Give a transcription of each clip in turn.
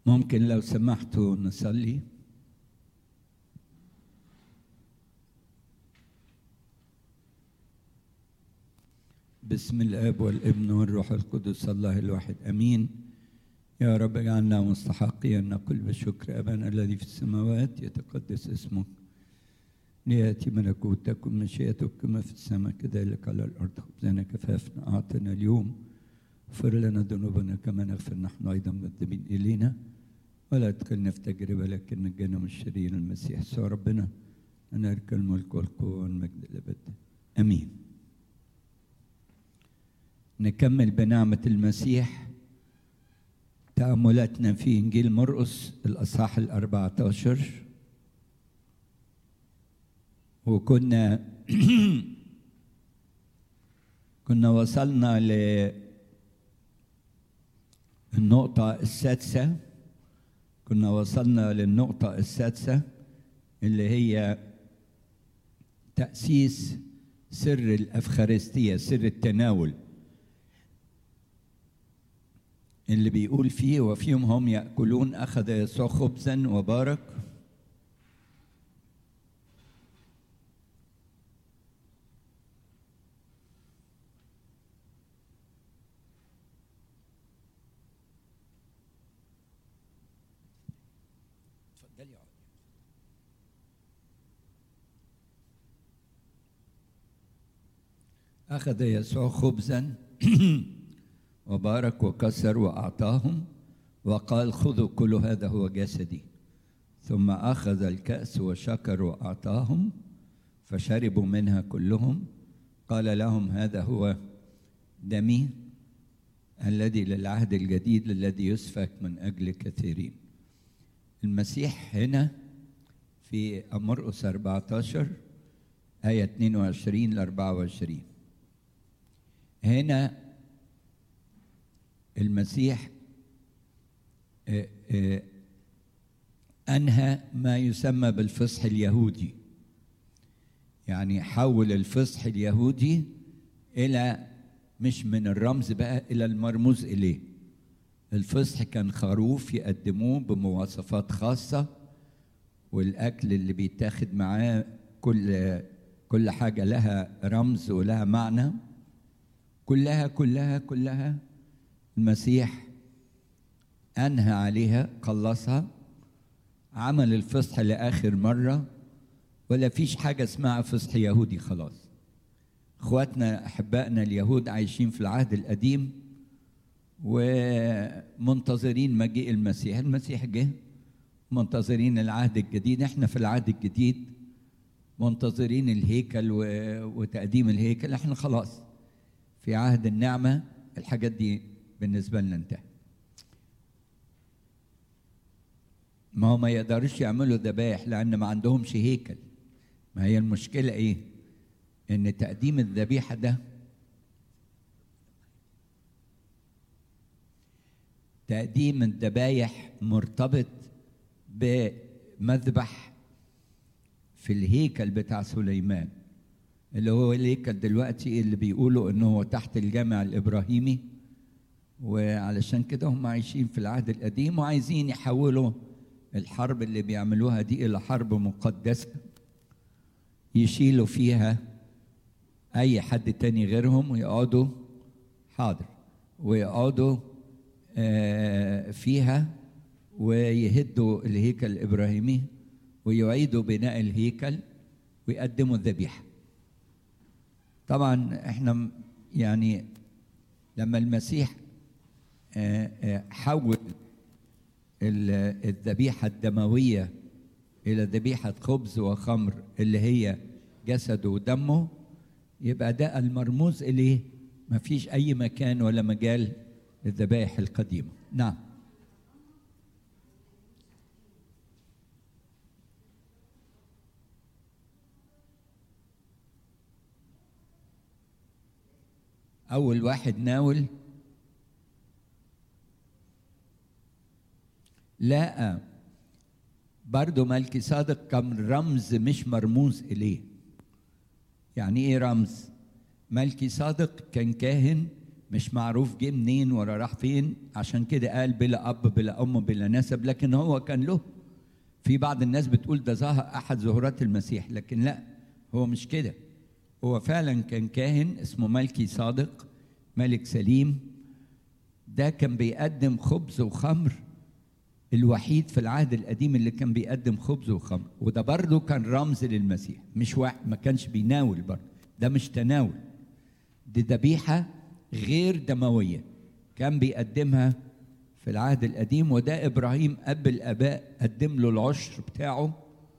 ممكن لو سمحتوا نصلي بسم الاب والابن والروح القدس الله الواحد امين يا رب اجعلنا مستحقين نقول بشكر ابانا الذي في السماوات يتقدس اسمك لياتي ملكوتك ومشيئتك كما في السماء كذلك على الارض خبزنا كفافنا اعطنا اليوم اغفر لنا ذنوبنا كما نغفر نحن ايضا مذنبين الينا ولا تدخلنا في تجربه لكن نجنا من الشرير المسيح سوى ربنا انا لك الملك والقوه والمجد الابد امين نكمل بنعمه المسيح تأملاتنا في إنجيل مرقس الأصحاح الأربعة عشر وكنا كنا وصلنا للنقطة السادسة كنا وصلنا للنقطة السادسة اللي هي تأسيس سر الأفخارستية سر التناول اللي بيقول فيه وفيهم هم يأكلون أخذ يسوع خبزا وبارك أخذ يسوع خبزا وبارك وكسر وأعطاهم وقال خذوا كل هذا هو جسدي ثم أخذ الكأس وشكر وأعطاهم فشربوا منها كلهم قال لهم هذا هو دمي الذي للعهد الجديد الذي يسفك من أجل كثيرين المسيح هنا في مرقس 14 آية 22 ل 24 هنا المسيح انهى ما يسمى بالفصح اليهودي يعني حول الفصح اليهودي الى مش من الرمز بقى الى المرموز اليه الفصح كان خروف يقدموه بمواصفات خاصه والاكل اللي بيتاخد معاه كل كل حاجه لها رمز ولها معنى كلها كلها كلها المسيح أنهى عليها خلصها عمل الفصح لآخر مرة ولا فيش حاجة اسمها فصح يهودي خلاص اخواتنا احبائنا اليهود عايشين في العهد القديم ومنتظرين مجيء المسيح المسيح جه منتظرين العهد الجديد احنا في العهد الجديد منتظرين الهيكل وتقديم الهيكل احنا خلاص في عهد النعمه الحاجات دي بالنسبه لنا انتهت ما هو ما يقدروش يعملوا ذبائح لان ما عندهمش هيكل ما هي المشكله ايه ان تقديم الذبيحه ده تقديم الذبايح مرتبط بمذبح في الهيكل بتاع سليمان اللي هو الهيكل دلوقتي اللي بيقولوا انه هو تحت الجامع الابراهيمي وعلشان كده هم عايشين في العهد القديم وعايزين يحولوا الحرب اللي بيعملوها دي الى حرب مقدسه يشيلوا فيها اي حد تاني غيرهم ويقعدوا حاضر ويقعدوا فيها ويهدوا الهيكل الابراهيمي ويعيدوا بناء الهيكل ويقدموا الذبيحه طبعا احنا يعني لما المسيح حول الذبيحة الدموية إلى ذبيحة خبز وخمر اللي هي جسده ودمه يبقى ده المرموز إليه ما فيش أي مكان ولا مجال للذبائح القديمة نعم أول واحد ناول لا برضه ملكي صادق كان رمز مش مرموز إليه يعني إيه رمز؟ ملكي صادق كان كاهن مش معروف جه منين ولا راح فين عشان كده قال بلا اب بلا ام بلا نسب لكن هو كان له في بعض الناس بتقول ده ظهر احد ظهورات المسيح لكن لا هو مش كده هو فعلا كان كاهن اسمه ملكي صادق ملك سليم ده كان بيقدم خبز وخمر الوحيد في العهد القديم اللي كان بيقدم خبز وخمر وده برضه كان رمز للمسيح مش واحد ما كانش بيناول برضه ده مش تناول دي ذبيحة غير دموية كان بيقدمها في العهد القديم وده إبراهيم أب الآباء قدم له العشر بتاعه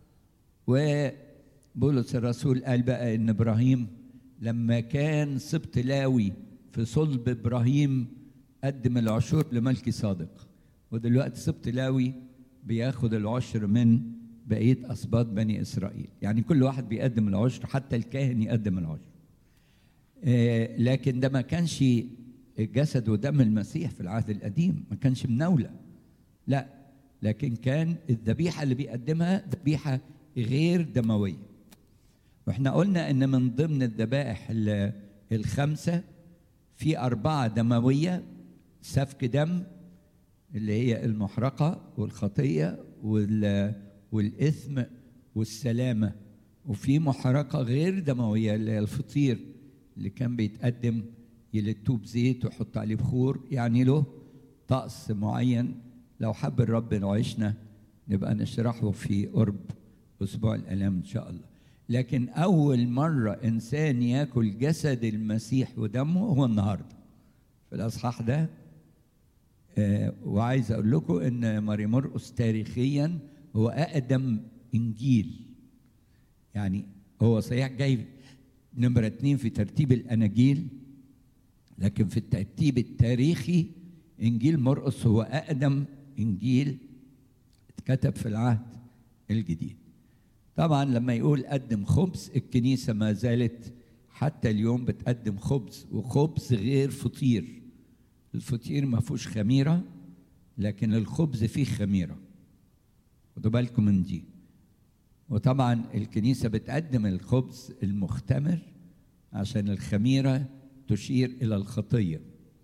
وبولس الرسول قال بقى إن إبراهيم لما كان سبط لاوي في صلب إبراهيم قدم العشور لملكي صادق ودلوقتي سبط لاوي بياخد العشر من بقية أسباط بني إسرائيل يعني كل واحد بيقدم العشر حتى الكاهن يقدم العشر آه لكن ده ما كانش جسد ودم المسيح في العهد القديم ما كانش مناولة لا لكن كان الذبيحة اللي بيقدمها ذبيحة غير دموية واحنا قلنا ان من ضمن الذبائح الخمسة في أربعة دموية سفك دم اللي هي المحرقة والخطية والإثم والسلامة وفي محرقة غير دموية اللي هي الفطير اللي كان بيتقدم يلتوه بزيت ويحط عليه بخور يعني له طقس معين لو حب الرب لو عشنا نبقى نشرحه في قرب أسبوع الآلام إن شاء الله لكن أول مرة إنسان ياكل جسد المسيح ودمه هو النهاردة في الأصحاح ده آه وعايز أقول لكم إن ماري مرقس تاريخيا هو أقدم إنجيل يعني هو صحيح جاي نمرة اتنين في ترتيب الأناجيل لكن في الترتيب التاريخي إنجيل مرقس هو أقدم إنجيل اتكتب في العهد الجديد طبعا لما يقول قدم خبز الكنيسة ما زالت حتى اليوم بتقدم خبز وخبز غير فطير الفطير ما فيهوش خميرة لكن الخبز فيه خميرة خدوا بالكم من دي وطبعا الكنيسة بتقدم الخبز المختمر عشان الخميرة تشير إلى الخطية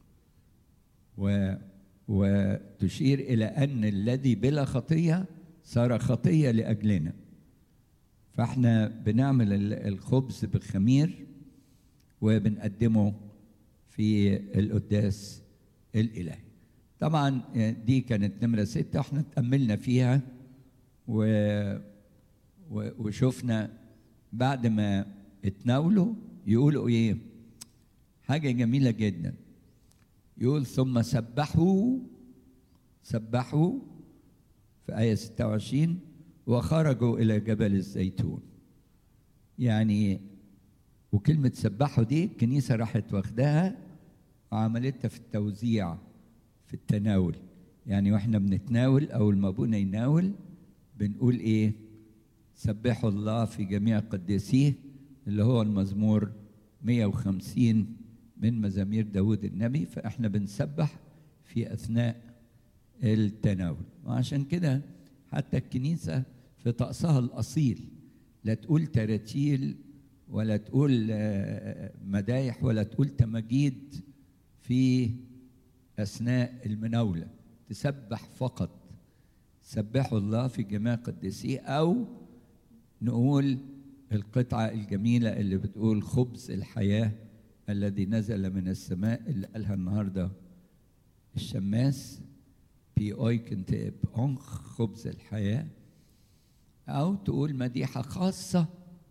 و وتشير إلى أن الذي بلا خطية صار خطية لأجلنا فاحنا بنعمل الخبز بخمير وبنقدمه في القداس الإلهي طبعا دي كانت نمرة ستة احنا تأملنا فيها و... و... وشفنا بعد ما اتناولوا يقولوا ايه حاجة جميلة جدا يقول ثم سبحوا سبحوا في آية 26 وخرجوا إلى جبل الزيتون يعني وكلمة سبحوا دي الكنيسة راحت واخداها وعملتها في التوزيع في التناول يعني واحنا بنتناول أول ما أبونا يناول بنقول إيه سبحوا الله في جميع قديسيه اللي هو المزمور 150 من مزامير داود النبي فإحنا بنسبح في أثناء التناول وعشان كده حتى الكنيسة في طقسها الأصيل لا تقول تراتيل ولا تقول مدايح ولا تقول تماجيد في أثناء المناولة تسبح فقط سبحوا الله في جميع قديسيه أو نقول القطعة الجميلة اللي بتقول خبز الحياة الذي نزل من السماء اللي قالها النهاردة الشماس بي أويكنت بأنخ خبز الحياة أو تقول مديحة خاصة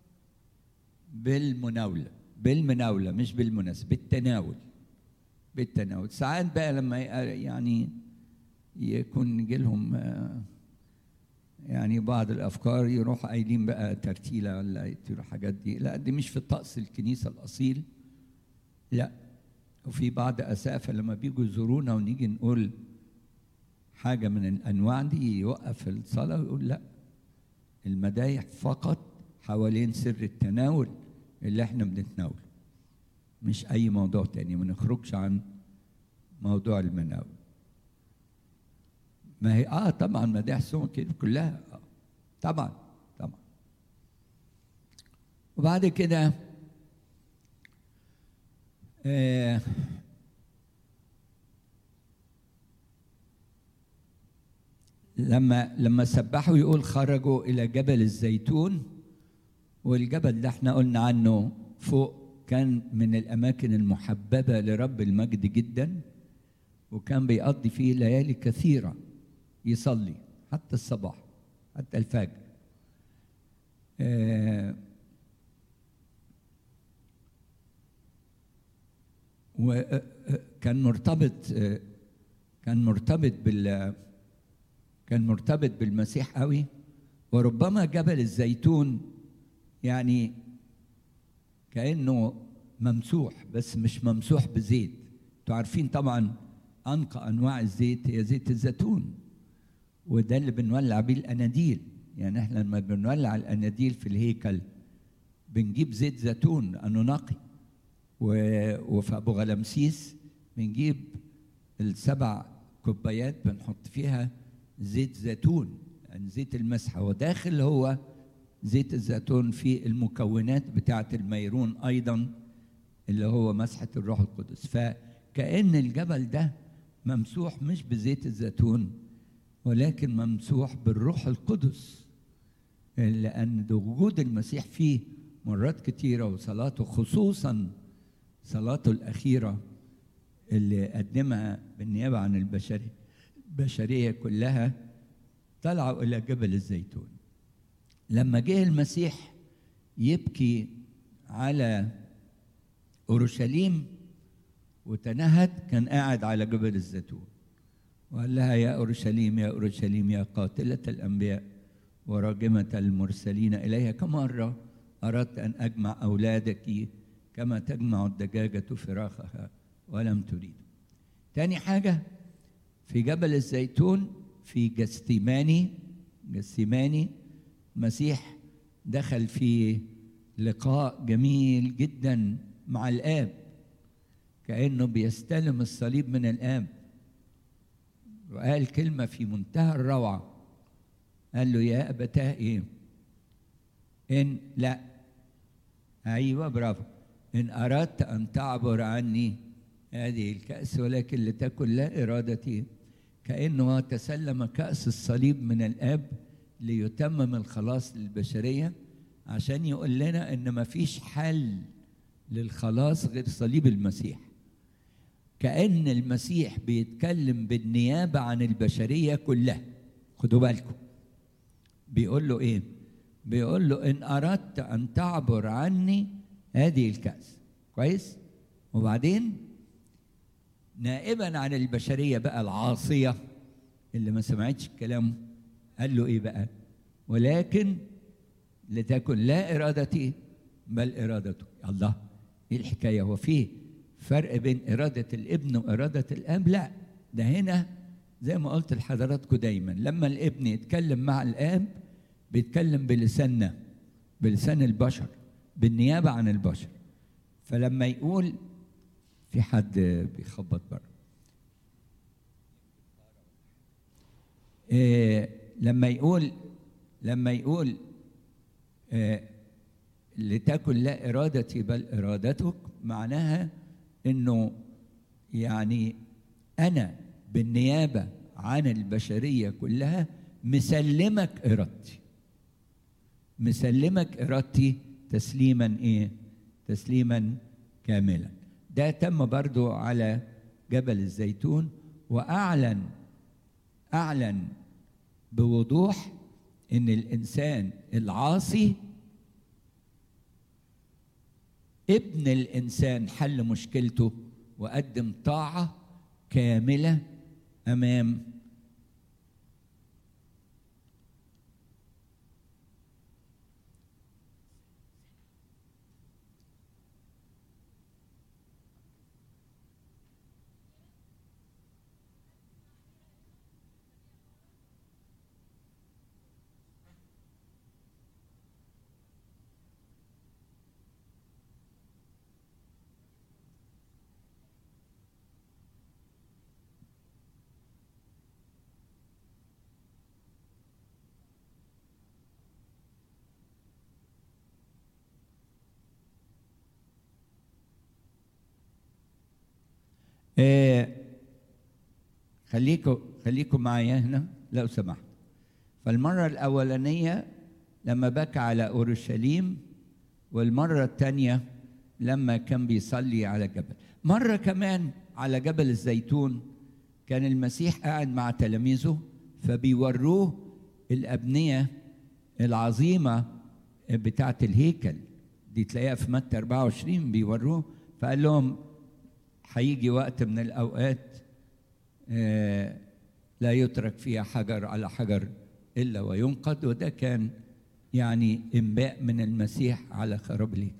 بالمناولة بالمناولة مش بالمناسبة بالتناول بالتناول ساعات بقى لما يعني يكون يجي لهم يعني بعض الافكار يروحوا قايلين بقى ترتيله ولا يطيروا حاجات دي لا دي مش في طقس الكنيسه الاصيل لا وفي بعض اسافه لما بيجوا يزورونا ونيجي نقول حاجه من الانواع دي يوقف الصلاه ويقول لا المدايح فقط حوالين سر التناول اللي احنا بنتناوله مش اي موضوع تاني ما نخرجش عن موضوع المناول ما هي اه طبعا مداح سوء كده كلها آه طبعا طبعا وبعد كده آه لما لما سبحوا يقول خرجوا الى جبل الزيتون والجبل ده احنا قلنا عنه فوق كان من الاماكن المحببه لرب المجد جدا وكان بيقضي فيه ليالي كثيره يصلي حتى الصباح حتى الفجر آه وكان مرتبط كان مرتبط بال كان مرتبط بالمسيح قوي وربما جبل الزيتون يعني كانه ممسوح بس مش ممسوح بزيت انتوا عارفين طبعا انقى انواع الزيت هي زيت الزيتون وده اللي بنولع بيه الاناديل يعني احنا لما بنولع الاناديل في الهيكل بنجيب زيت زيتون انه نقي وفي ابو غلمسيس بنجيب السبع كوبايات بنحط فيها زيت زيتون يعني زيت المسحه وداخل هو زيت الزيتون في المكونات بتاعه الميرون ايضا اللي هو مسحه الروح القدس فكأن الجبل ده ممسوح مش بزيت الزيتون ولكن ممسوح بالروح القدس لأن وجود المسيح فيه مرات كتيرة وصلاته خصوصا صلاته الأخيرة اللي قدمها بالنيابة عن البشرية البشرية كلها طلعوا إلى جبل الزيتون لما جه المسيح يبكي على أورشليم وتنهد كان قاعد على جبل الزيتون وقال لها يا أورشليم يا أورشليم يا قاتلة الأنبياء وراجمة المرسلين إليها كم مرة أردت أن أجمع أولادك كما تجمع الدجاجة فراخها ولم تريد تاني حاجة في جبل الزيتون في جستيماني جستيماني المسيح دخل في لقاء جميل جدا مع الآب كأنه بيستلم الصليب من الآب وقال كلمة في منتهى الروعة قال له يا أبتاه إيه إن لا أيوة برافو إن أردت أن تعبر عني هذه الكأس ولكن لتكن لا إرادتي كأنه تسلم كأس الصليب من الآب ليتمم الخلاص للبشرية عشان يقول لنا إن مفيش حل للخلاص غير صليب المسيح كأن المسيح بيتكلم بالنيابة عن البشرية كلها خدوا بالكم بيقول له إيه بيقول له إن أردت أن تعبر عني هذه الكأس كويس وبعدين نائبا عن البشرية بقى العاصية اللي ما سمعتش الكلام قال له إيه بقى ولكن لتكن لا إرادتي بل إرادته الله إيه الحكاية هو فيه فرق بين إرادة الابن وإرادة الأب لا ده هنا زي ما قلت لحضراتكم دايما لما الابن يتكلم مع الآب بيتكلم بلساننا بلسان البشر بالنيابة عن البشر فلما يقول في حد بيخبط بره إيه لما يقول لما يقول إيه لتكن لا إرادتي بل إرادتك معناها إنه يعني أنا بالنيابة عن البشرية كلها مسلمك إرادتي مسلمك إرادتي تسليما إيه؟ تسليما كاملا ده تم برضو على جبل الزيتون وأعلن أعلن بوضوح إن الإنسان العاصي ابن الإنسان حل مشكلته وقدم طاعة كاملة أمام آه خليكم خليكم معايا هنا لو سمحت فالمرة الأولانية لما بكى على أورشليم والمرة الثانية لما كان بيصلي على جبل مرة كمان على جبل الزيتون كان المسيح قاعد مع تلاميذه فبيوروه الأبنية العظيمة بتاعة الهيكل دي تلاقيها في متى 24 بيوروه فقال لهم هيجي وقت من الأوقات آه لا يترك فيها حجر على حجر إلا وينقض وده كان يعني إنباء من المسيح على خراب الهيكل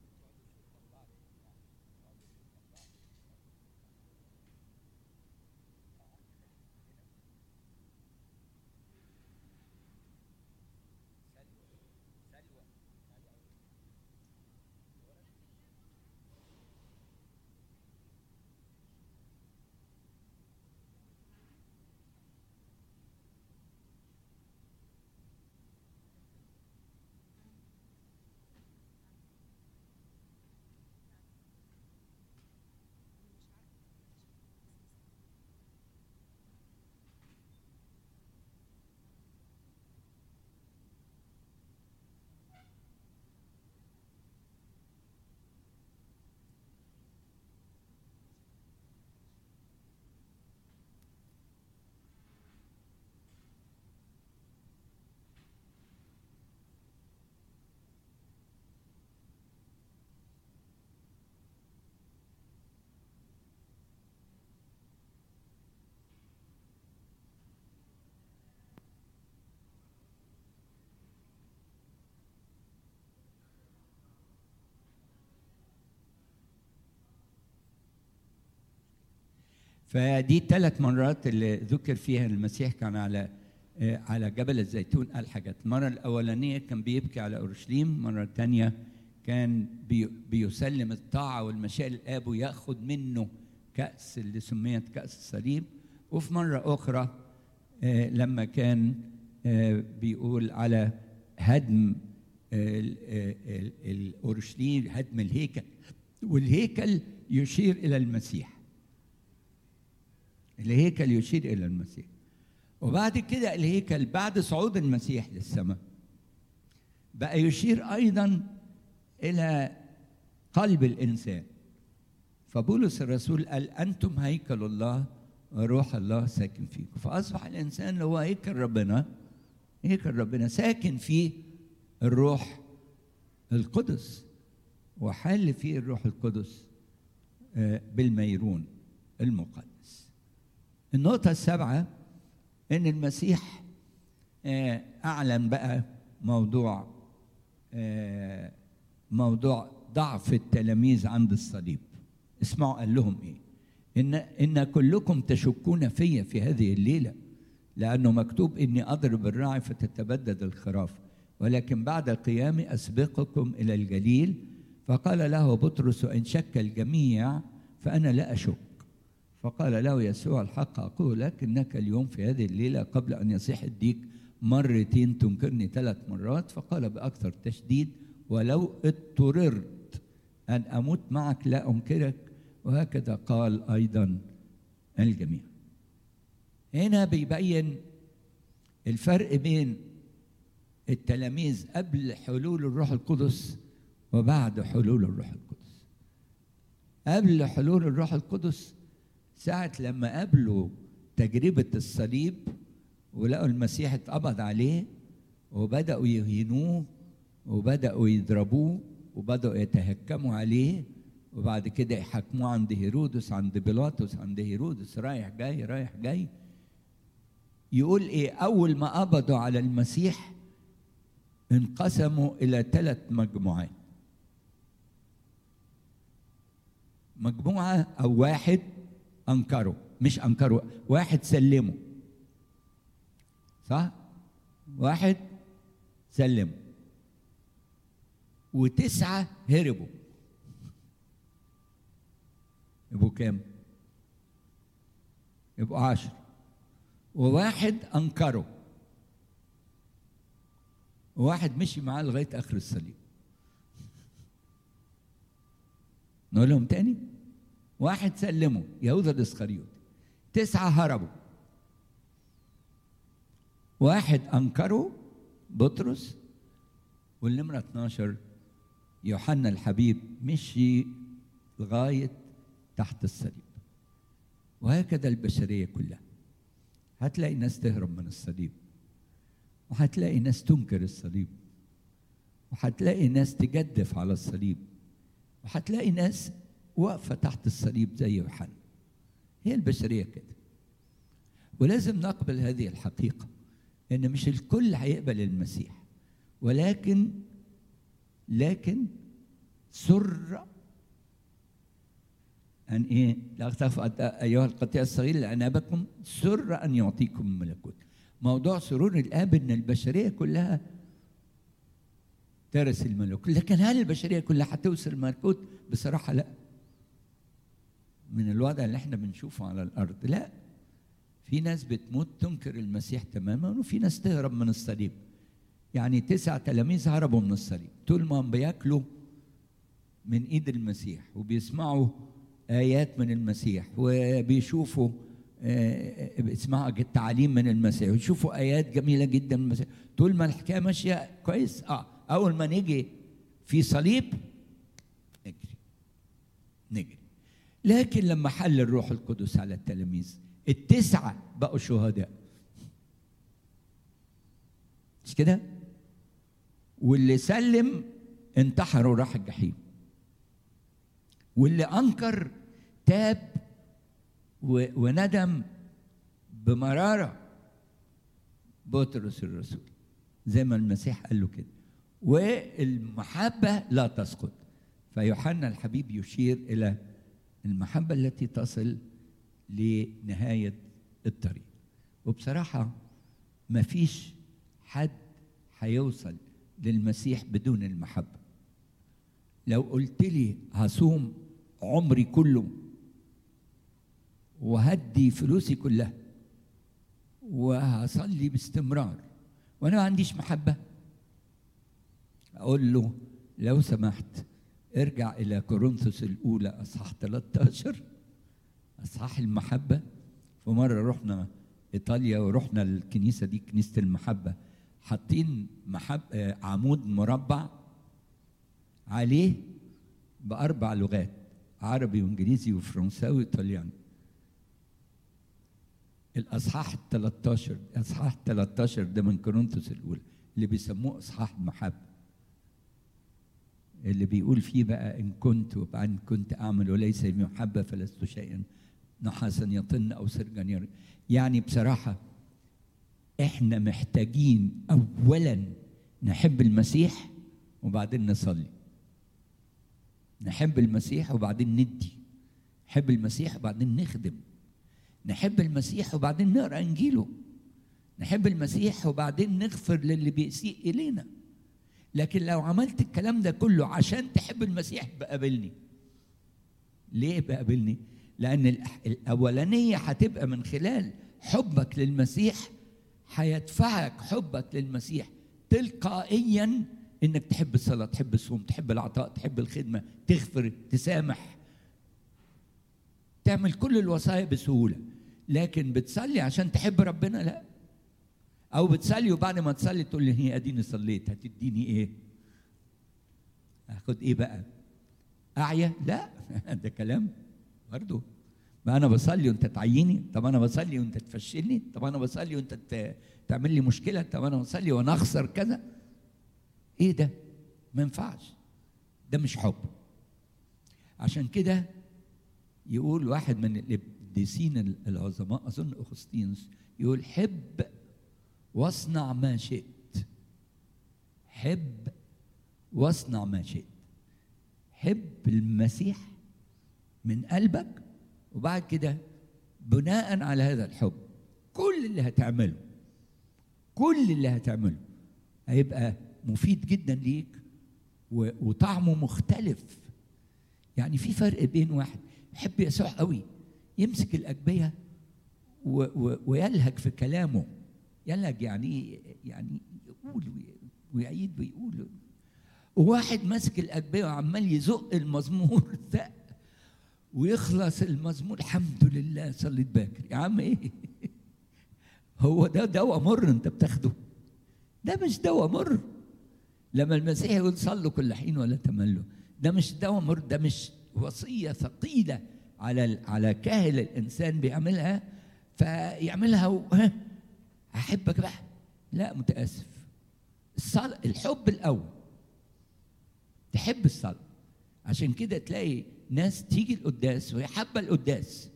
فدي ثلاث مرات اللي ذكر فيها المسيح كان على على جبل الزيتون قال حاجات المرة الأولانية كان بيبكي على أورشليم المرة الثانية كان بي بيسلم الطاعة والمشاء للآب ويأخذ منه كأس اللي سميت كأس الصليب وفي مرة أخرى لما كان بيقول على هدم الأورشليم هدم الهيكل والهيكل يشير إلى المسيح الهيكل يشير الى المسيح وبعد كده الهيكل بعد صعود المسيح للسماء بقى يشير ايضا الى قلب الانسان فبولس الرسول قال انتم هيكل الله وروح الله ساكن فيكم فاصبح الانسان اللي هو هيكل ربنا هيكل ربنا ساكن فيه الروح القدس وحل فيه الروح القدس بالميرون المقدس النقطة السابعة إن المسيح أعلن بقى موضوع موضوع ضعف التلاميذ عند الصليب اسمعوا قال لهم إيه إن إن كلكم تشكون في في هذه الليلة لأنه مكتوب إني أضرب الراعي فتتبدد الخراف ولكن بعد قيامي أسبقكم إلى الجليل فقال له بطرس إن شك الجميع فأنا لا أشك فقال له يسوع الحق أقول لك إنك اليوم في هذه الليلة قبل أن يصيح الديك مرتين تنكرني ثلاث مرات فقال بأكثر تشديد ولو اضطررت أن أموت معك لا أنكرك وهكذا قال أيضا الجميع هنا بيبين الفرق بين التلاميذ قبل حلول الروح القدس وبعد حلول الروح القدس قبل حلول الروح القدس ساعة لما قابلوا تجربة الصليب ولقوا المسيح اتقبض عليه وبدأوا يهينوه وبدأوا يضربوه وبدأوا يتهكموا عليه وبعد كده يحاكموه عند هيرودس عند بيلاطس عند هيرودس رايح جاي رايح جاي يقول ايه اول ما قبضوا على المسيح انقسموا الى ثلاث مجموعات مجموعه او واحد انكروا مش انكروا واحد سلموا صح واحد سلموا وتسعه هربوا يبقوا كام يبقوا عشر وواحد انكره وواحد مشي معاه لغايه اخر الصليب نقول لهم تاني واحد سلمه يهوذا الاسخريوط تسعه هربوا واحد أنكره بطرس والنمرة 12 يوحنا الحبيب مشي لغاية تحت الصليب وهكذا البشرية كلها هتلاقي ناس تهرب من الصليب وهتلاقي ناس تنكر الصليب وهتلاقي ناس تجدف على الصليب وهتلاقي ناس واقفة تحت الصليب زي يوحنا هي البشرية كده ولازم نقبل هذه الحقيقة إن مش الكل هيقبل المسيح ولكن لكن سر أن إيه؟ لا تخف أيها القطيع الصغير لأن أباكم سر أن يعطيكم الملكوت. موضوع سرور الآب إن البشرية كلها ترث الملكوت، لكن هل البشرية كلها هتوصل الملكوت؟ بصراحة لا. من الوضع اللي احنا بنشوفه على الأرض، لا. في ناس بتموت تنكر المسيح تماما وفي ناس تهرب من الصليب. يعني تسع تلاميذ هربوا من الصليب، طول ما هم بياكلوا من ايد المسيح وبيسمعوا آيات من المسيح وبيشوفوا بيسمعوا التعاليم من المسيح ويشوفوا آيات جميلة جدا من المسيح طول ما الحكاية ماشية كويس اه أول ما نيجي في صليب نجري نجري لكن لما حل الروح القدس على التلاميذ التسعة بقوا شهداء مش كده؟ واللي سلم انتحر وراح الجحيم واللي انكر تاب وندم بمراره بطرس الرسول زي ما المسيح قال له كده والمحبه لا تسقط فيوحنا الحبيب يشير الى المحبه التي تصل لنهايه الطريق وبصراحه ما فيش حد هيوصل للمسيح بدون المحبه لو قلت لي هصوم عمري كله وهدي فلوسي كلها وهصلي باستمرار وانا ما عنديش محبه اقول له لو سمحت ارجع الى كورنثوس الاولى اصحاح 13 اصحاح المحبه في مره رحنا ايطاليا ورحنا الكنيسه دي كنيسه المحبه حاطين محب عمود مربع عليه بأربع لغات عربي وإنجليزي وفرنساوي وإيطالياني الأصحاح ال 13 الأصحاح ال 13 ده من كورنثوس الأولى اللي بيسموه إصحاح المحبة اللي بيقول فيه بقى إن كنت وبعدين كنت أعمل وليس محبة فلست شيئا نحاسا يطن أو سرجا يرى يعني بصراحة إحنا محتاجين أولا نحب المسيح وبعدين نصلي نحب المسيح وبعدين ندي نحب المسيح وبعدين نخدم نحب المسيح وبعدين نقرا انجيله نحب المسيح وبعدين نغفر للي بيسيء الينا لكن لو عملت الكلام ده كله عشان تحب المسيح بقابلني ليه بقابلني لان الاولانيه هتبقى من خلال حبك للمسيح هيدفعك حبك للمسيح تلقائيا انك تحب الصلاه تحب الصوم تحب العطاء تحب الخدمه تغفر تسامح تعمل كل الوصايا بسهوله لكن بتصلي عشان تحب ربنا لا او بتصلي وبعد ما تصلي تقول لي هي اديني صليت هتديني ايه هاخد ايه بقى اعيا لا ده كلام برضه ما انا بصلي وانت تعيني طب انا بصلي وانت تفشلني طب انا بصلي وانت تعمل لي مشكله طب انا بصلي وانا اخسر كذا ايه ده ما ينفعش ده مش حب عشان كده يقول واحد من القديسين العظماء اظن اغسطينوس يقول حب واصنع ما شئت حب واصنع ما شئت حب المسيح من قلبك وبعد كده بناء على هذا الحب كل اللي هتعمله كل اللي هتعمله هيبقى مفيد جدا ليك وطعمه مختلف يعني في فرق بين واحد يحب يسوع قوي يمسك الأجبية و و ويلهج في كلامه يلهج يعني يعني يقول ويعيد ويقول وواحد ماسك الأجبية وعمال يزق المزمور ده ويخلص المزمور الحمد لله صليت باكر يا عم ايه هو ده دواء مر انت بتاخده ده مش دواء مر لما المسيح يقول صلوا كل حين ولا تملوا ده مش دواء مر ده مش وصيه ثقيله على على كاهل الانسان بيعملها فيعملها و... ها احبك بقى لا متاسف الصلاة الحب الاول تحب الصلاه عشان كده تلاقي ناس تيجي القداس وهي حابه القداس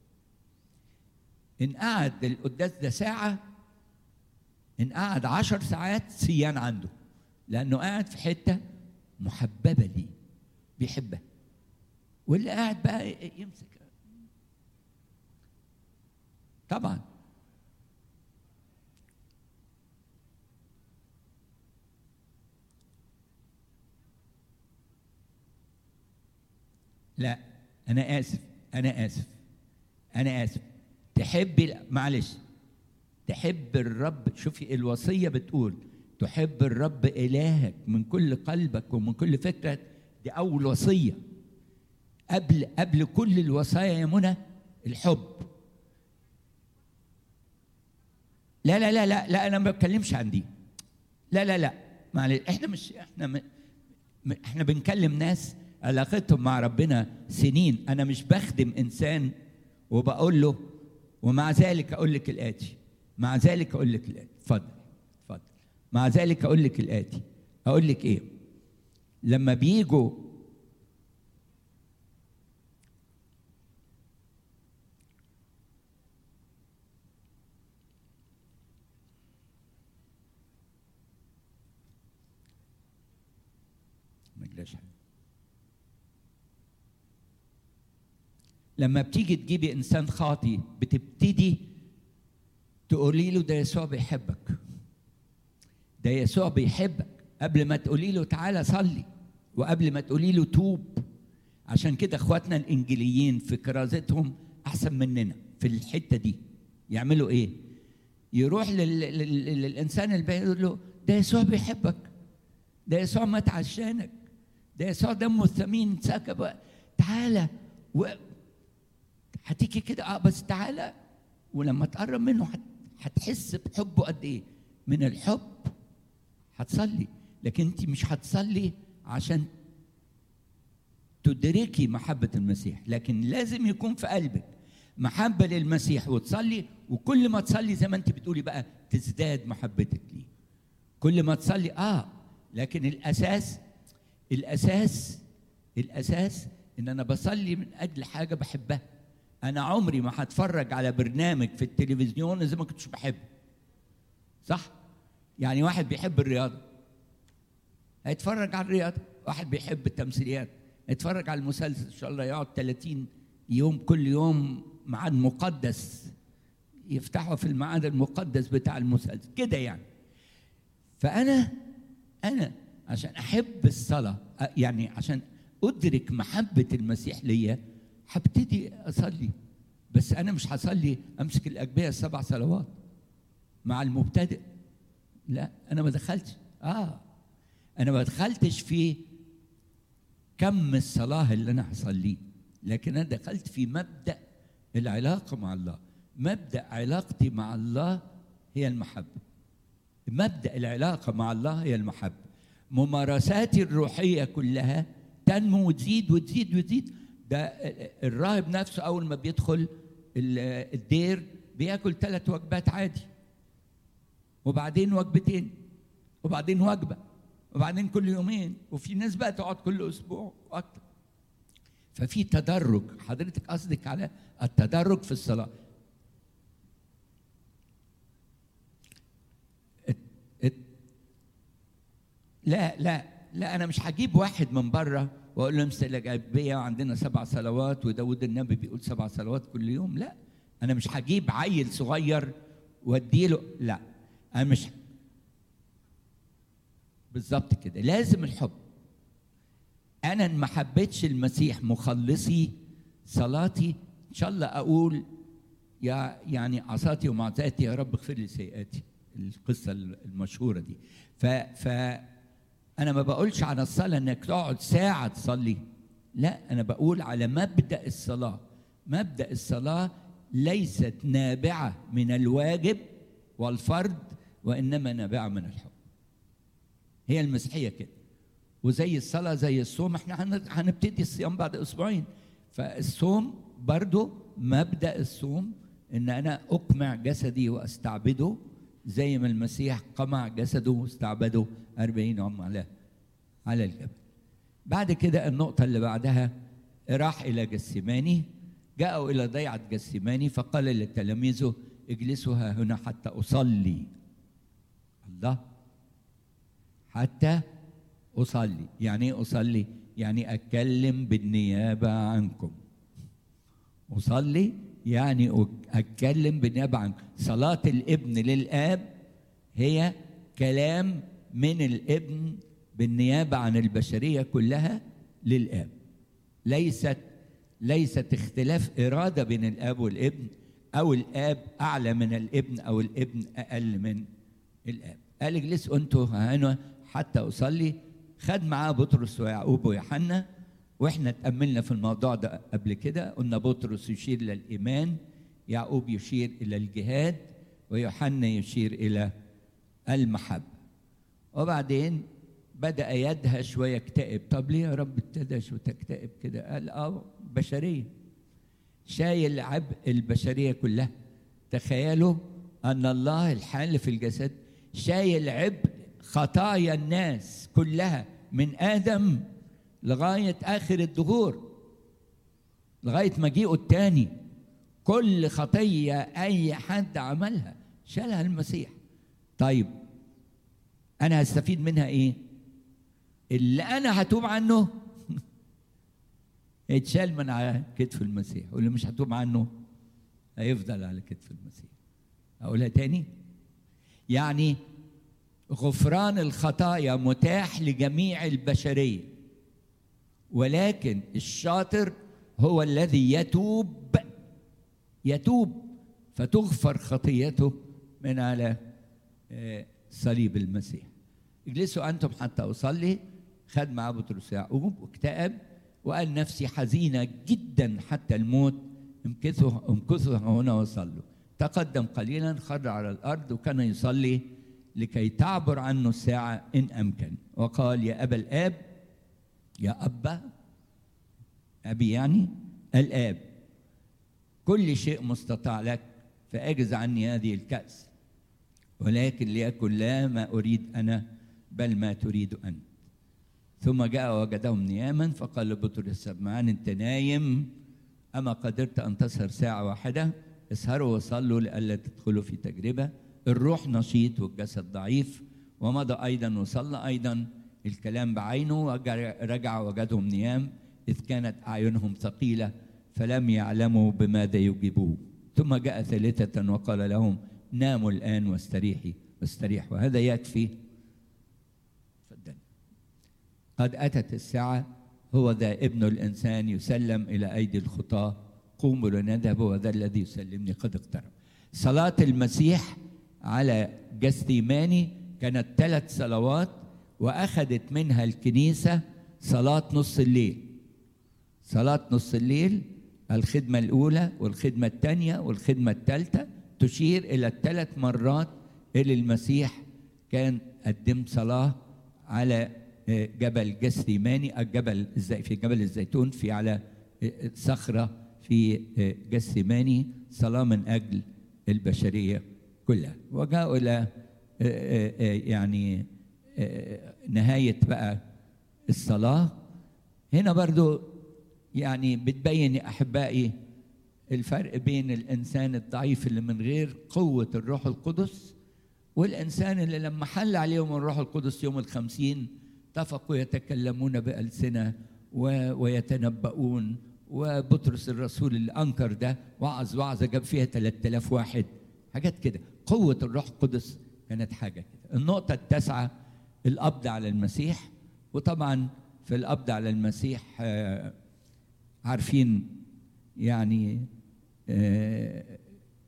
ان قعد القداس ده ساعه ان قعد عشر ساعات سيان عنده لانه قاعد في حته محببه ليه بيحبها واللي قاعد بقى يمسك طبعا لا انا اسف انا اسف انا اسف تحب معلش تحب الرب شوفي الوصيه بتقول تحب الرب الهك من كل قلبك ومن كل فكرك دي اول وصيه قبل قبل كل الوصايا يا منى الحب لا لا لا لا لا انا ما بتكلمش عن دي لا لا لا معلش احنا مش احنا م... م... احنا بنكلم ناس علاقتهم مع ربنا سنين انا مش بخدم انسان وبقول له ومع ذلك اقول لك الاتي مع ذلك اقول لك الاتي اتفضل اتفضل مع ذلك اقول لك الاتي اقول لك ايه لما بيجوا ما جلاش حاجه لما بتيجي تجيبي انسان خاطي بتبتدي تقولي له ده يسوع بيحبك ده يسوع بيحبك قبل ما تقولي له تعالى صلي وقبل ما تقولي له توب عشان كده اخواتنا الانجيليين في كرازتهم احسن مننا في الحته دي يعملوا ايه يروح لل... لل... للانسان البعيد يقول له ده يسوع بيحبك ده يسوع مات عشانك ده يسوع دمه الثمين سكب تعالى و... هتيجي كده اه بس تعالى ولما تقرب منه هتحس بحبه قد ايه من الحب هتصلي لكن انت مش هتصلي عشان تدركي محبة المسيح لكن لازم يكون في قلبك محبة للمسيح وتصلي وكل ما تصلي زي ما انت بتقولي بقى تزداد محبتك ليه كل ما تصلي اه لكن الاساس الاساس الاساس ان انا بصلي من اجل حاجة بحبها انا عمري ما هتفرج على برنامج في التلفزيون اذا ما كنتش بحبه صح يعني واحد بيحب الرياضه هيتفرج على الرياضه واحد بيحب التمثيليات هيتفرج على المسلسل ان شاء الله يقعد 30 يوم كل يوم ميعاد مقدس يفتحوا في الميعاد المقدس بتاع المسلسل كده يعني فانا انا عشان احب الصلاه يعني عشان ادرك محبه المسيح ليا هبتدي اصلي بس انا مش هصلي امسك الاجبيه السبع صلوات مع المبتدئ لا انا ما دخلتش اه انا ما دخلتش في كم الصلاه اللي انا هصليه لكن انا دخلت في مبدا العلاقه مع الله مبدا علاقتي مع الله هي المحبه مبدا العلاقه مع الله هي المحبه ممارساتي الروحيه كلها تنمو وتزيد وتزيد وتزيد ده الراهب نفسه اول ما بيدخل الدير بياكل ثلاث وجبات عادي وبعدين وجبتين وبعدين وجبه وبعدين كل يومين وفي ناس بقى تقعد كل اسبوع واكتر ففي تدرج حضرتك قصدك على التدرج في الصلاه ات ات لا لا لا انا مش هجيب واحد من بره واقول له امسك الاجبيه وعندنا سبع صلوات وداود النبي بيقول سبع صلوات كل يوم لا انا مش هجيب عيل صغير واديله لا انا مش بالظبط كده لازم الحب انا ما حبيتش المسيح مخلصي صلاتي ان شاء الله اقول يا يعني عصاتي ومعزاتي يا رب اغفر لي سيئاتي القصه المشهوره دي ف ف انا ما بقولش على الصلاه انك تقعد ساعه تصلي لا انا بقول على مبدا الصلاه مبدا الصلاه ليست نابعه من الواجب والفرد وإنما نابعة من الحب هي المسيحية كده وزي الصلاة زي الصوم احنا هن- هنبتدي الصيام بعد أسبوعين فالصوم برضو مبدأ الصوم إن أنا أقمع جسدي وأستعبده زي ما المسيح قمع جسده واستعبده أربعين يوم على على الجبل بعد كده النقطة اللي بعدها راح إلى جسيماني جاءوا إلى ضيعة جسيماني فقال لتلاميذه اجلسوا ها هنا حتى أصلي الله حتى أصلي يعني إيه أصلي يعني أتكلم بالنيابة عنكم أصلي يعني أك- أتكلم بالنيابة عنكم صلاة الابن للآب هي كلام من الابن بالنيابة عن البشرية كلها للآب ليست ليست اختلاف إرادة بين الآب والابن أو الآب أعلى من الابن أو الابن أقل من الآب قال اجلسوا أنتوا هنا حتى أصلي خد معاه بطرس ويعقوب ويوحنا واحنا اتأملنا في الموضوع ده قبل كده قلنا بطرس يشير إلى الإيمان يعقوب يشير إلى الجهاد ويوحنا يشير إلى المحبة وبعدين بدأ يدهش ويكتئب طب ليه يا رب تدهش وتكتئب كده قال اه بشرية شايل عبء البشرية كلها تخيلوا أن الله الحال في الجسد شايل عبء خطايا الناس كلها من آدم لغاية آخر الدهور لغاية مجيئه التاني كل خطية أي حد عملها شالها المسيح طيب أنا هستفيد منها إيه؟ اللي أنا هتوب عنه يتشال من على كتف المسيح واللي مش هتوب عنه هيفضل على كتف المسيح أقولها تاني يعني غفران الخطايا متاح لجميع البشرية ولكن الشاطر هو الذي يتوب يتوب فتغفر خطيته من على آه، صليب المسيح اجلسوا انتم حتى اصلي خد معاه بطرس يعقوب واكتئب وقال نفسي حزينه جدا حتى الموت امكثوا امكثوا هنا وصلوا تقدم قليلا خر على الارض وكان يصلي لكي تعبر عنه الساعه ان امكن وقال يا ابا الاب يا ابا ابي يعني الاب كل شيء مستطاع لك فاجز عني هذه الكاس ولكن ليكن لا ما اريد انا بل ما تريد انت ثم جاء وجدهم نياما فقال لبطرس سمعان انت نايم اما قدرت ان تسهر ساعه واحده اسهروا وصلوا لئلا تدخلوا في تجربه الروح نشيط والجسد ضعيف ومضى ايضا وصلى ايضا الكلام بعينه ورجع وجدهم نيام اذ كانت اعينهم ثقيله فلم يعلموا بماذا يجيبوه ثم جاء ثالثه وقال لهم ناموا الان واستريحي واستريحوا هذا يكفي تفضل قد أتت الساعة هو ذا ابن الإنسان يسلم إلى أيدي الخطاة قوموا لنذهب وذا الذي يسلمني قد اقترب صلاة المسيح على جثيماني كانت ثلاث صلوات وأخذت منها الكنيسة صلاة نص الليل صلاة نص الليل الخدمة الأولى والخدمة الثانية والخدمة الثالثة تشير إلى الثلاث مرات اللي المسيح كان قدم صلاة على جبل جسيماني الجبل الزي في جبل الزيتون في على صخرة في جسيماني صلاة من أجل البشرية كلها وجاءوا إلى يعني نهاية بقى الصلاة هنا برضو يعني بتبين يا أحبائي الفرق بين الإنسان الضعيف اللي من غير قوة الروح القدس والإنسان اللي لما حل عليهم الروح القدس يوم الخمسين اتفقوا يتكلمون بألسنة ويتنبؤون وبطرس الرسول اللي أنكر ده وعظ وعظة جاب فيها 3000 واحد حاجات كده قوة الروح القدس كانت حاجة كده النقطة التاسعة القبض على المسيح وطبعا في القبض على المسيح آه عارفين يعني آه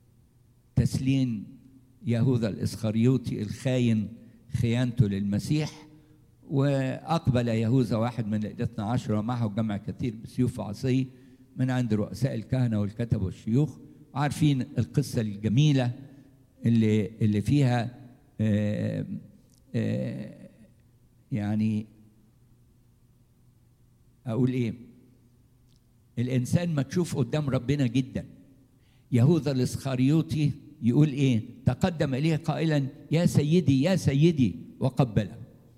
تسليم يهوذا الإسخريوطي الخاين خيانته للمسيح وأقبل يهوذا واحد من الاثنى عشر ومعه جمع كثير بسيوف وعصي من عند رؤساء الكهنة والكتب والشيوخ عارفين القصة الجميلة اللي اللي فيها آه، آه، يعني اقول ايه الانسان مكشوف قدام ربنا جدا يهوذا الاسخريوطي يقول ايه تقدم اليه قائلا يا سيدي يا سيدي وقبله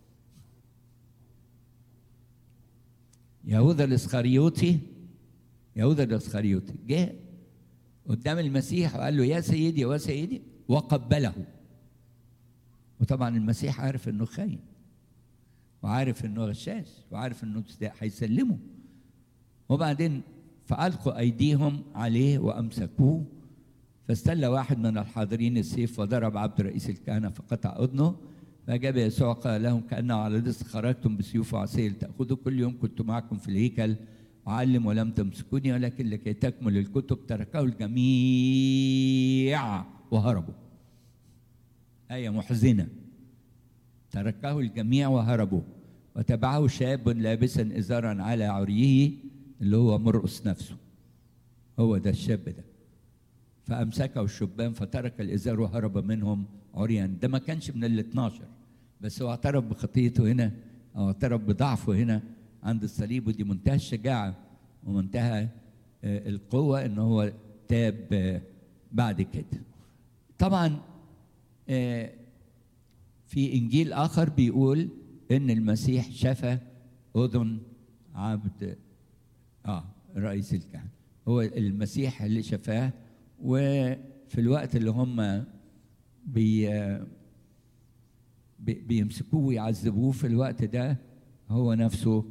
يهوذا الاسخريوطي يهوذا الاسخريوطي جه قدام المسيح وقال له يا سيدي يا سيدي وقبله وطبعا المسيح عارف انه خاين وعارف انه غشاش وعارف انه هيسلمه وبعدين فألقوا أيديهم عليه وأمسكوه فاستل واحد من الحاضرين السيف وضرب عبد رئيس الكهنة فقطع أذنه فأجاب يسوع قال لهم كأن على رزق خرجتم بسيوف وعسيل تأخذوا كل يوم كنت معكم في الهيكل أعلم ولم تمسكوني ولكن لكي تكمل الكتب تركه الجميع وهربوا آية محزنة تركه الجميع وهربوا وتبعه شاب لابسا إزارا على عريه اللي هو مرقص نفسه هو ده الشاب ده فأمسكه الشبان فترك الإزار وهرب منهم عريان ده ما كانش من ال 12 بس هو اعترف بخطيته هنا أو اعترف بضعفه هنا عند الصليب ودي منتهى الشجاعة ومنتهى آه، القوة إن هو تاب آه، بعد كده طبعا آه، في إنجيل آخر بيقول إن المسيح شفى أذن عبد آه رئيس الكهنة هو المسيح اللي شفاه وفي الوقت اللي هم بي بي- بيمسكوه ويعذبوه في الوقت ده هو نفسه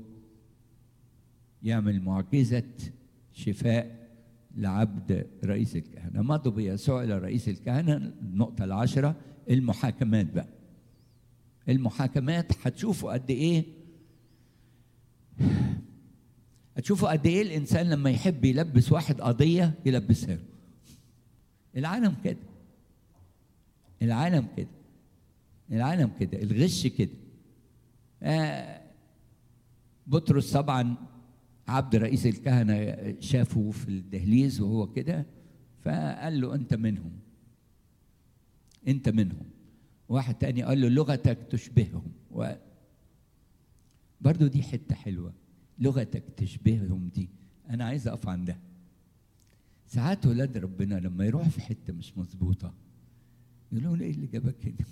يعمل معجزة شفاء لعبد رئيس الكهنة مضوا بيسوع إلى رئيس الكهنة النقطة العشرة المحاكمات بقى المحاكمات هتشوفوا قد إيه هتشوفوا قد إيه الإنسان لما يحب يلبس واحد قضية يلبسها له العالم كده العالم كده العالم كده الغش كده آه بطرس طبعا عبد رئيس الكهنة شافه في الدهليز وهو كده فقال له أنت منهم أنت منهم واحد تاني قال له لغتك تشبههم و برضو دي حتة حلوة لغتك تشبههم دي أنا عايز أقف عندها ساعات ولاد ربنا لما يروح في حتة مش مظبوطة يقولوا له إيه اللي جابك هنا؟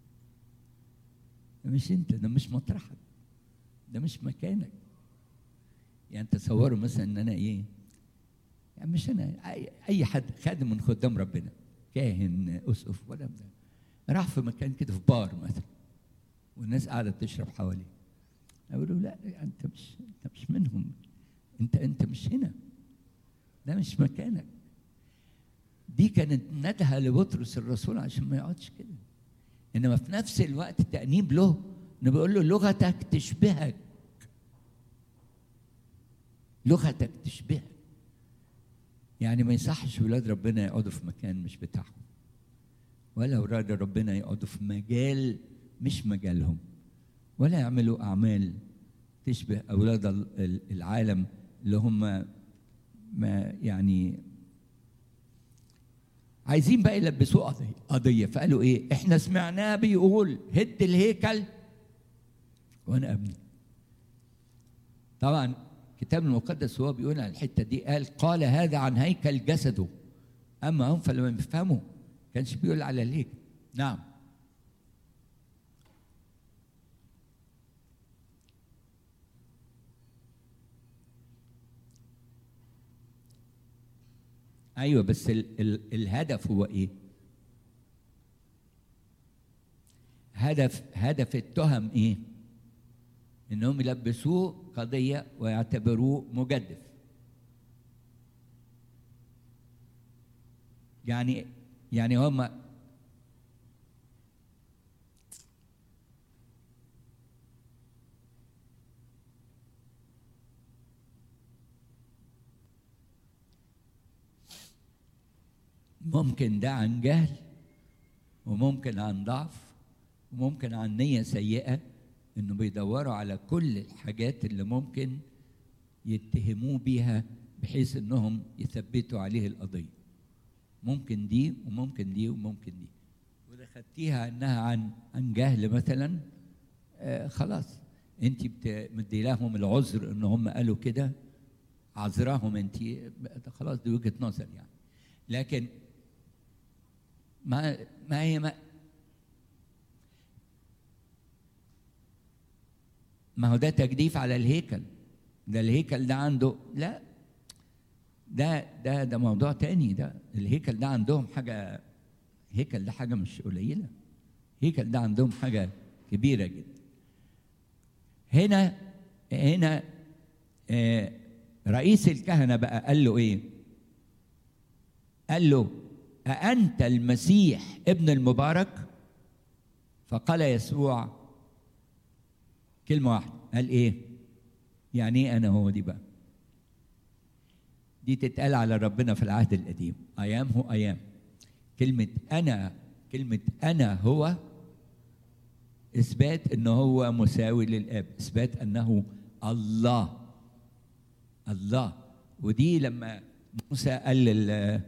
ده مش أنت ده مش مطرحك ده مش مكانك يعني تصوروا مثلا ان انا ايه يعني مش انا اي أي حد خادم من خدام ربنا كاهن اسقف ولا بتاع راح في مكان كده في بار مثلا والناس قاعده تشرب حواليه اقول له لا لا، انت مش انت مش منهم انت انت مش هنا ده مش مكانك دي كانت ندهه لبطرس الرسول عشان ما يقعدش كده انما في نفس الوقت تانيب له انه بيقول له لغتك تشبهك لغتك تشبهك يعني ما يصحش ولاد ربنا يقعدوا في مكان مش بتاعهم ولا اولاد ربنا يقعدوا في مجال مش مجالهم ولا يعملوا اعمال تشبه اولاد ال- ال- العالم اللي هم ما يعني عايزين بقى يلبسوه قضيه قضيه فقالوا ايه احنا سمعناه بيقول هد الهيكل وانا ابني طبعا الكتاب المقدس هو بيقول عن الحته دي قال قال هذا عن هيكل جسده اما هم فلما يفهموا كانش بيقول على الهيكل نعم ايوه بس ال ال الهدف هو ايه هدف هدف التهم ايه انهم يلبسوه قضيه ويعتبروه مجدف يعني يعني هم ممكن ده عن جهل وممكن عن ضعف وممكن عن نية سيئة انه بيدوروا على كل الحاجات اللي ممكن يتهموه بيها بحيث انهم يثبتوا عليه القضية ممكن دي وممكن دي وممكن دي خدتيها انها عن عن جهل مثلا آه خلاص انت مدي لهم العذر ان هم قالوا كده عذراهم انت خلاص دي وجهه نظر يعني لكن ما ما هي ما ما هو ده تجديف على الهيكل ده الهيكل ده عنده لا ده ده ده موضوع تاني ده الهيكل ده عندهم حاجه هيكل ده حاجه مش قليله هيكل ده عندهم حاجه كبيره جدا هنا هنا آه رئيس الكهنه بقى قال له ايه قال له أأنت المسيح ابن المبارك فقال يسوع كلمة واحدة قال إيه يعني إيه أنا هو دي بقى دي تتقال على ربنا في العهد القديم أيام هو أيام كلمة أنا كلمة أنا هو إثبات أنه هو مساوي للآب إثبات أنه الله الله ودي لما موسى قال لل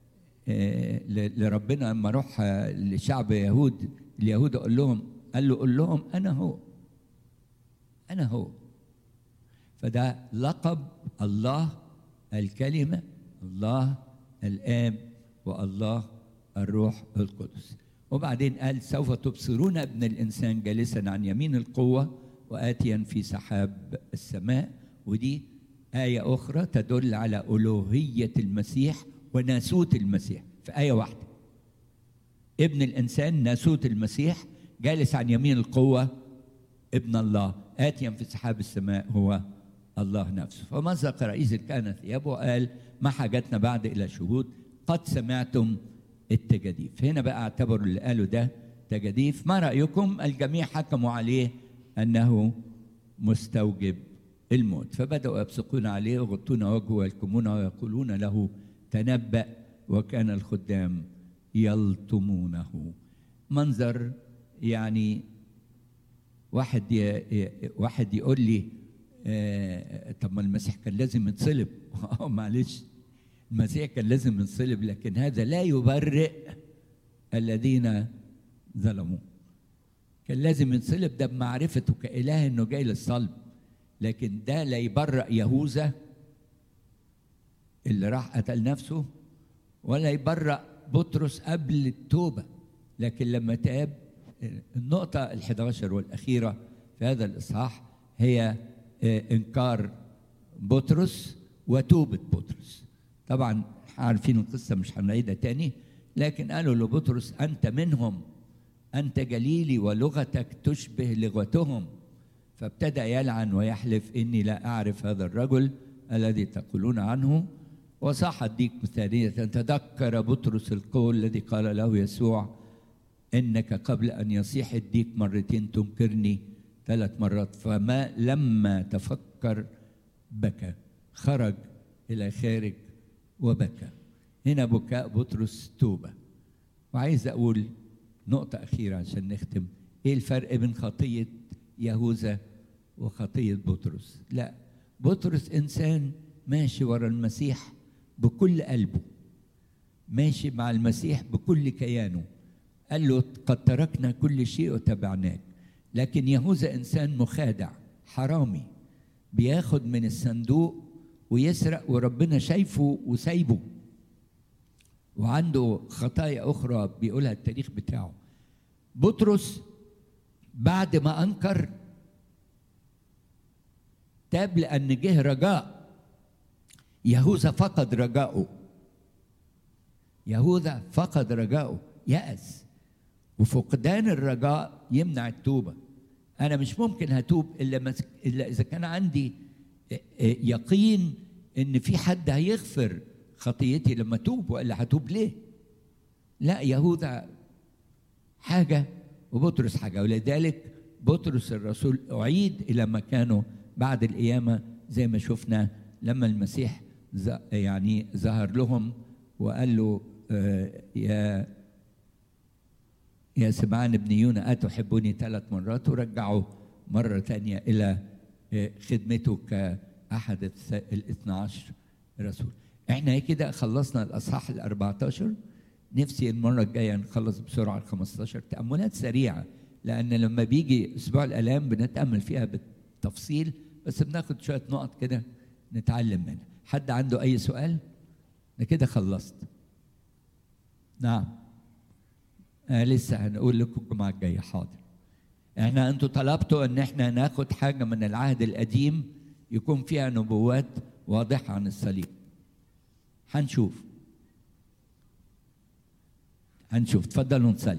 لربنا لما روح لشعب يهود اليهود قال لهم قال له قول لهم انا هو انا هو فده لقب الله الكلمه الله الاب والله الروح القدس وبعدين قال سوف تبصرون ابن الانسان جالسا عن يمين القوه واتيا في سحاب السماء ودي ايه اخرى تدل على الوهيه المسيح وناسوت المسيح في آية واحدة ابن الإنسان ناسوت المسيح جالس عن يمين القوة ابن الله آتيا في سحاب السماء هو الله نفسه فمزق رئيس الكهنة ثيابه وقال ما حاجتنا بعد إلى شهود قد سمعتم التجاديف هنا بقى اعتبروا اللي قالوا ده تجاديف ما رأيكم الجميع حكموا عليه أنه مستوجب الموت فبدأوا يبصقون عليه ويغطون وجهه ويلكمونه ويقولون له تنبأ وكان الخدام يلطمونه منظر يعني واحد ي... واحد يقول لي آه طب ما المسيح كان لازم يتصلب معلش المسيح كان لازم يتصلب لكن هذا لا يبرئ الذين ظلموه كان لازم يتصلب ده بمعرفته كإله انه جاي للصلب لكن ده لا يبرئ يهوذا اللي راح قتل نفسه ولا يبرأ بطرس قبل التوبة لكن لما تاب النقطة الحداشر والأخيرة في هذا الإصحاح هي إنكار بطرس وتوبة بطرس طبعا عارفين القصة مش هنعيدها تاني لكن قالوا لبطرس أنت منهم أنت جليلي ولغتك تشبه لغتهم فابتدأ يلعن ويحلف إني لا أعرف هذا الرجل الذي تقولون عنه وصاح الديك ثانية تذكر بطرس القول الذي قال له يسوع إنك قبل أن يصيح الديك مرتين تنكرني ثلاث مرات فما لما تفكر بكى خرج إلى خارج وبكى هنا بكاء بطرس توبة وعايز أقول نقطة أخيرة عشان نختم إيه الفرق بين خطية يهوذا وخطية بطرس لا بطرس إنسان ماشي ورا المسيح بكل قلبه ماشي مع المسيح بكل كيانه قال له قد تركنا كل شيء وتبعناك لكن يهوذا انسان مخادع حرامي بياخد من الصندوق ويسرق وربنا شايفه وسايبه وعنده خطايا اخرى بيقولها التاريخ بتاعه بطرس بعد ما انكر تاب لان جه رجاء يهوذا فقد رجاؤه يهوذا فقد رجاؤه يأس وفقدان الرجاء يمنع التوبة أنا مش ممكن هتوب إلا, مس... إلا إذا كان عندي يقين إن في حد هيغفر خطيتي لما أتوب وإلا هتوب ليه؟ لا يهوذا حاجة وبطرس حاجة ولذلك بطرس الرسول أعيد إلى مكانه بعد القيامة زي ما شفنا لما المسيح يعني ظهر لهم وقال له آه يا يا سمعان ابن يونا أتحبني ثلاث مرات ورجعه مرة ثانية إلى آه خدمته كأحد الاثنى عشر رسول احنا كده خلصنا الأصحاح الأربعة عشر نفسي المرة الجاية نخلص بسرعة ال 15 تأملات سريعة لأن لما بيجي أسبوع الآلام بنتأمل فيها بالتفصيل بس بناخد شوية نقط كده نتعلم منها حد عنده أي سؤال؟ أنا كده خلصت نعم آه لسه هنقول لكم الجمعة الجاية حاضر احنا انتوا طلبتوا ان احنا ناخد حاجة من العهد القديم يكون فيها نبوات واضحة عن الصليب هنشوف هنشوف تفضلوا نصلي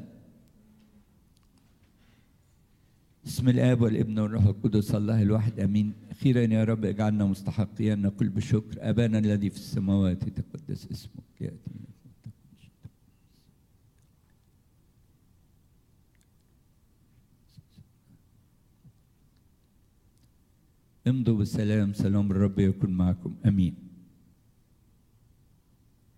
بسم الاب والابن والروح القدس الله الواحد امين اخيرا يا رب اجعلنا مستحقين ان نقول بشكر ابانا الذي في السماوات يتقدس اسمك ياتي امضوا بالسلام سلام الرب يكون معكم امين